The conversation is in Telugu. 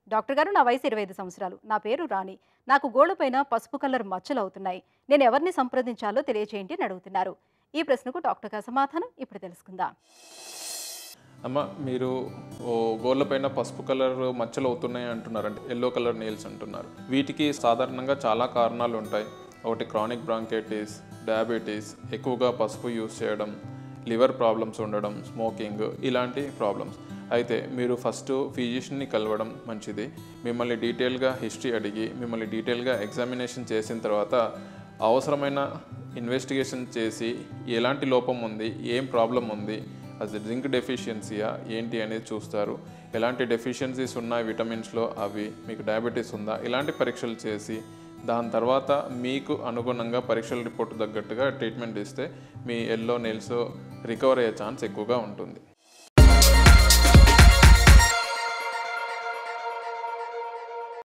డాక్టర్ గారు నా వయసు ఇరవై ఐదు సంవత్సరాలు నా పేరు రాణి నాకు గోళ్ళపైన పసుపు కలర్ మచ్చలు అవుతున్నాయి నేను ఎవరిని సంప్రదించాలో తెలియచేయండి అని అడుగుతున్నారు ఈ ప్రశ్నకు డాక్టర్ గారి సమాధానం ఇప్పుడు తెలుసుకుందాం అమ్మ మీరు ఓ గోళ్ళపైన పసుపు కలర్ మచ్చలు అవుతున్నాయి అంటున్నారండి ఎల్లో కలర్ నెయిల్స్ అంటున్నారు వీటికి సాధారణంగా చాలా కారణాలు ఉంటాయి ఒకటి క్రానిక్ బ్రాంకైటిస్ డయాబెటీస్ ఎక్కువగా పసుపు యూస్ చేయడం లివర్ ప్రాబ్లమ్స్ ఉండడం స్మోకింగ్ ఇలాంటి ప్రాబ్లమ్స్ అయితే మీరు ఫస్ట్ ఫిజిషియన్ని కలవడం మంచిది మిమ్మల్ని డీటెయిల్గా హిస్టరీ అడిగి మిమ్మల్ని డీటెయిల్గా ఎగ్జామినేషన్ చేసిన తర్వాత అవసరమైన ఇన్వెస్టిగేషన్ చేసి ఎలాంటి లోపం ఉంది ఏం ప్రాబ్లం ఉంది అది జింక్ డెఫిషియన్సీయా ఏంటి అనేది చూస్తారు ఎలాంటి డెఫిషియన్సీస్ ఉన్నాయి విటమిన్స్లో అవి మీకు డయాబెటీస్ ఉందా ఇలాంటి పరీక్షలు చేసి దాని తర్వాత మీకు అనుగుణంగా పరీక్షల రిపోర్ట్ తగ్గట్టుగా ట్రీట్మెంట్ ఇస్తే మీ ఎల్లో నెయిల్స్ రికవర్ అయ్యే ఛాన్స్ ఎక్కువగా ఉంటుంది